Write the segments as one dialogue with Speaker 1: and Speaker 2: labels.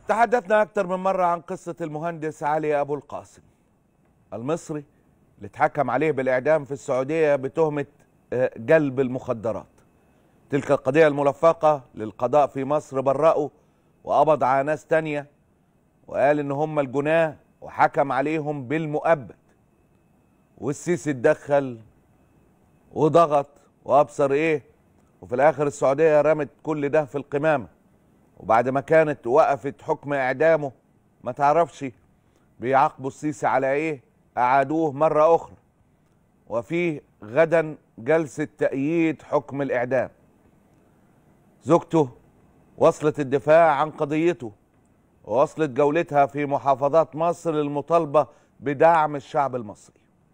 Speaker 1: تحدثنا أكثر من مرة عن قصة المهندس علي أبو القاسم المصري اللي اتحكم عليه بالإعدام في السعودية بتهمة آه، جلب المخدرات تلك القضية الملفقة للقضاء في مصر برأوا وقبض على ناس تانية وقال إن هم الجناه وحكم عليهم بالمؤبد والسيسي اتدخل وضغط وأبصر إيه وفي الآخر السعودية رمت كل ده في القمامة وبعد ما كانت وقفت حكم اعدامه ما تعرفش بيعاقبوا السيسي على ايه اعادوه مره اخرى وفيه غدا جلسه تأييد حكم الاعدام زوجته وصلت الدفاع عن قضيته ووصلت جولتها في محافظات مصر للمطالبه بدعم الشعب المصري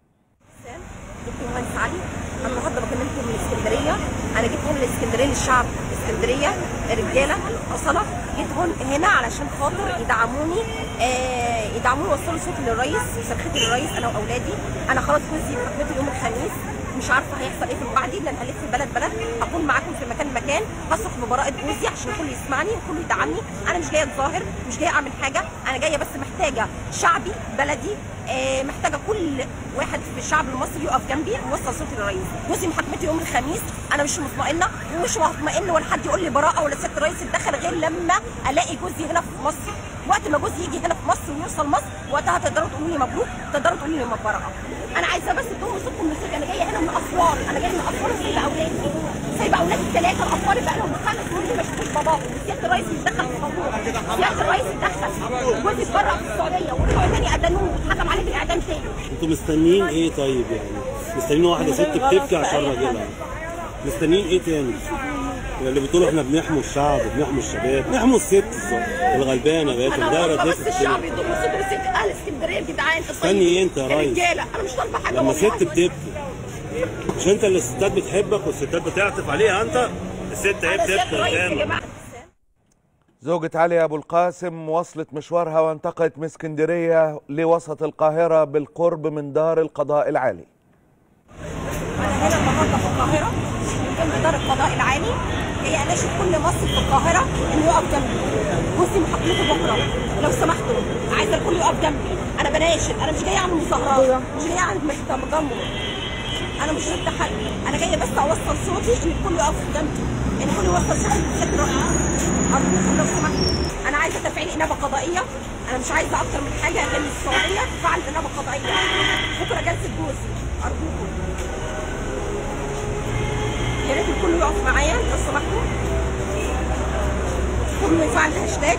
Speaker 2: دكتور مهندس علي انا النهارده بكلمكم من اسكندريه انا جيت هنا لاسكندريه للشعب اسكندريه رجاله اصله جيت هون هنا علشان خاطر يدعموني آه يدعموني وصلوا صوتي للرئيس وصرختي للرئيس انا واولادي انا خلاص جوزي محكمته يوم الخميس مش عارفه هيحصل ايه في بعدي لان هلف بلد بلد هكون معاكم في مكان مكان هصرخ ببراءه جوزي عشان الكل يسمعني والكل يدعمني انا مش جايه اتظاهر مش جايه اعمل حاجه انا جايه بس محتاجه شعبي بلدي آه محتاجه كل واحد في الشعب المصري يقف جنبي ويوصل صوتي للرئيس جوزي محاكمته يوم الخميس انا مش مطمئنه ومش مطمئن ولا حد يقول لي براءه ولا سياده الرئيس اتدخل غير لما الاقي جوزي هنا في مصر وقت ما جوزي يجي هنا في مصر ويوصل مصر وقتها تقدروا تقولوا لي مبروك تقدروا تقولوا لي براءه انا عايزه بس تقوموا صوتكم من صوتي انا جايه هنا من اسوان انا جايه من اسوان وسايبه اولادي سايبه اولادي الثلاثه الاطفال بقى لهم خمس سنين ما شافوش باباهم سياده الرئيس يتدخل في الموضوع سياده الرئيس اتدخل جوزي اتبرع في السعوديه ورجعوا تاني ادانوه واتحكم عليه بالاعدام تاني
Speaker 3: انتوا مستنيين ايه طيب يعني مستنيين واحده ست بتبكي عشان راجلها مستنيين ايه تاني اللي بتقولوا احنا بنحموا الشعب بنحموا الشباب بنحموا الست الغلبانه بقت
Speaker 2: انا
Speaker 3: الدايره
Speaker 2: طالبه
Speaker 3: دي
Speaker 2: بس الشعب يضم صدر ست اهل اسكندريه يا جدعان
Speaker 3: استني ايه انت يا ريس؟
Speaker 2: رجاله انا مش طالبه حاجه
Speaker 3: لما
Speaker 2: والله.
Speaker 3: ست بتبكي مش انت اللي الستات بتحبك والستات بتعطف عليها انت الست هي
Speaker 2: انا سياده
Speaker 3: بتبكي
Speaker 2: الرئيس يا
Speaker 3: قدامك
Speaker 2: جماعه
Speaker 1: زوجة علي أبو القاسم وصلت مشوارها وانتقلت من اسكندرية لوسط القاهرة بالقرب من دار القضاء العالي
Speaker 2: انا هنا النهارده في القاهره جنب دار القضاء العالي هي اناشد كل مصري في القاهره انه يقف جنبي بصي محاكمته بكره لو سمحتوا عايزه الكل يقف جنبي انا بناشد انا مش جايه اعمل مظاهرات مش جايه اعمل تجمع انا مش ضد حد انا جايه بس اوصل صوتي ان الكل يقف جنبي ان الكل يوصل صوتي للست رأيي ارجوكم لو سمحتوا انا عايزه تفعيل انابه قضائيه انا مش عايزه اكتر من حاجه غير السعوديه تفعل انابه قضائيه بكره جلسه جوزي ارجوكم يا ريت الكل يقف معايا لو سمحتوا كله يفعل هاشتاج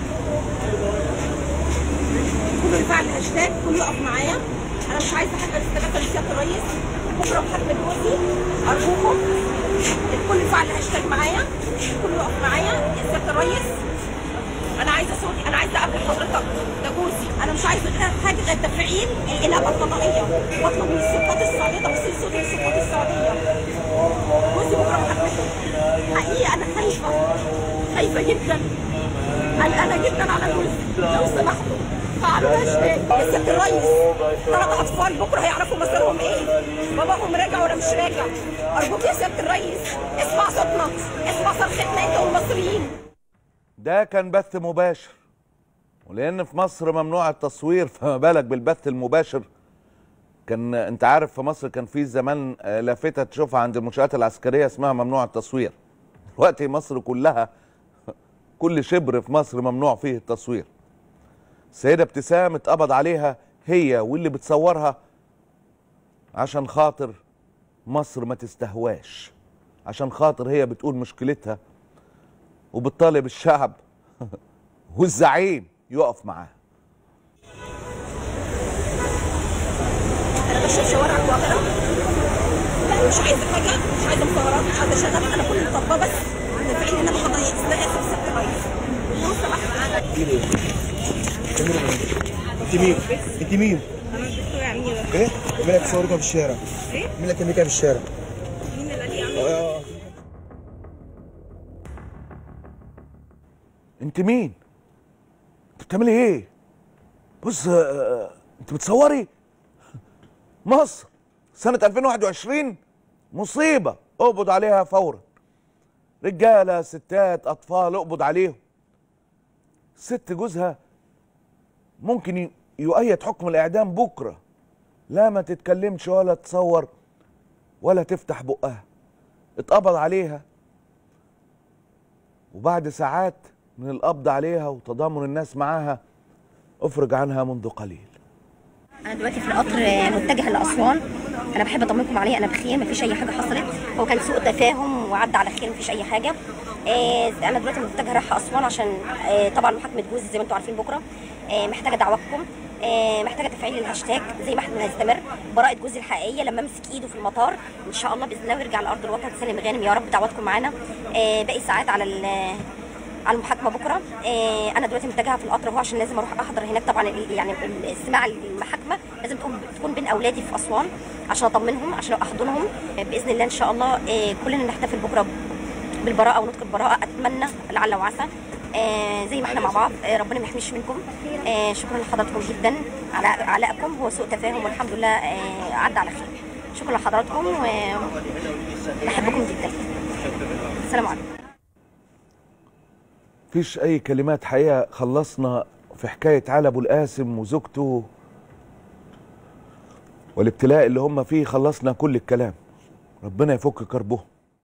Speaker 2: كله يفعل هاشتاج كله يقف معايا انا مش عايزه حاجه استغاثه لسياده الرئيس بكره محاكمه جوزي ارجوكم الكل يفعل هاشتاج معايا الكل يقف معايا يا سياده الرئيس انا عايزه صوتي انا عايزه اقابل حضرتك ده جوزي انا مش عايزه غير حاجه غير تفعيل الانابه القضائيه واطلب من السلطات السعوديه توصيل صوتي للسلطات السعوديه جوزي بكره محاكمته حقيقي انا خايفه خايفه جدا قلقانه جدا على جوزي لو سمحتوا فعلوا هاشتاج يا سياده الريس ثلاث اطفال بكره هيعرفوا مصيرهم ايه باباهم راجع ولا مش راجع ارجوك يا سياده الريس اسمع صوتنا اسمع صرختنا انت والمصريين
Speaker 1: ده كان بث مباشر ولان في مصر ممنوع التصوير فما بالك بالبث المباشر كان انت عارف في مصر كان في زمان آه، لافته تشوفها عند المنشات العسكريه اسمها ممنوع التصوير دلوقتي مصر كلها كل شبر في مصر ممنوع فيه التصوير السيده ابتسام اتقبض عليها هي واللي بتصورها عشان خاطر مصر ما تستهواش عشان خاطر هي بتقول مشكلتها وبتطالب الشعب والزعيم يقف معاها
Speaker 2: انا بشوف شوارع القاهره لا مش عايزه حاجه مش عايزه مظاهرات مش عايزه شغل انا كل اللي طالباه بس تفعيل انما قضيه استغاثه بست الرئيس لو سمحت انا
Speaker 4: انت مين؟ انت مين؟
Speaker 2: انا الدكتوره اميره
Speaker 4: ايه؟ مين اللي تصورك في الشارع؟
Speaker 2: ايه؟
Speaker 4: مين اللي كان في الشارع؟
Speaker 2: مين اللي قال لي اعمل
Speaker 4: اه
Speaker 1: انت مين انت بتعملي ايه بص آه، انت بتصوري مصر سنة 2021 مصيبة اقبض عليها فورا رجالة ستات اطفال اقبض عليهم ست جوزها ممكن ي- يؤيد حكم الاعدام بكره لا ما تتكلمش ولا تصور ولا تفتح بقها اتقبض عليها وبعد ساعات من القبض عليها وتضامن الناس معاها افرج عنها منذ قليل
Speaker 2: انا دلوقتي في القطر آه، متجهه لاسوان انا بحب اطمنكم عليه انا بخير مفيش اي حاجه حصلت هو كان سوء تفاهم وعدى على خير مفيش اي حاجه آه، انا دلوقتي متجهه رايحه اسوان عشان آه، طبعا محاكمه جوزي زي ما انتم عارفين بكره آه، محتاجه دعواتكم آه، محتاجه تفعيل الهاشتاج زي ما احنا هنستمر براءه جوزي الحقيقيه لما امسك ايده في المطار ان شاء الله باذن الله ويرجع لارض الوطن سالم غانم يا رب دعواتكم معانا آه، باقي ساعات على ال- على المحاكمه بكره آه، انا دلوقتي متجهه في القطر اهو عشان لازم اروح احضر هناك طبعا ال- يعني ال- استماع المحاكمه لازم تكون تكون بين اولادي في اسوان عشان اطمنهم عشان احضنهم آه، باذن الله ان شاء الله آه، كلنا نحتفل بكره بالبراءه ونطق البراءه اتمنى لعل وعسى آه، زي ما احنا مع بعض آه، ربنا ما يحميش منكم آه، شكرا لحضراتكم جدا على علائكم هو سوء تفاهم والحمد لله آه، عدى على خير شكرا لحضراتكم وبحبكم جدا السلام عليكم
Speaker 1: مفيش اي كلمات حقيقه خلصنا في حكايه علي ابو القاسم وزوجته والابتلاء اللي هم فيه خلصنا كل الكلام ربنا يفك كربهم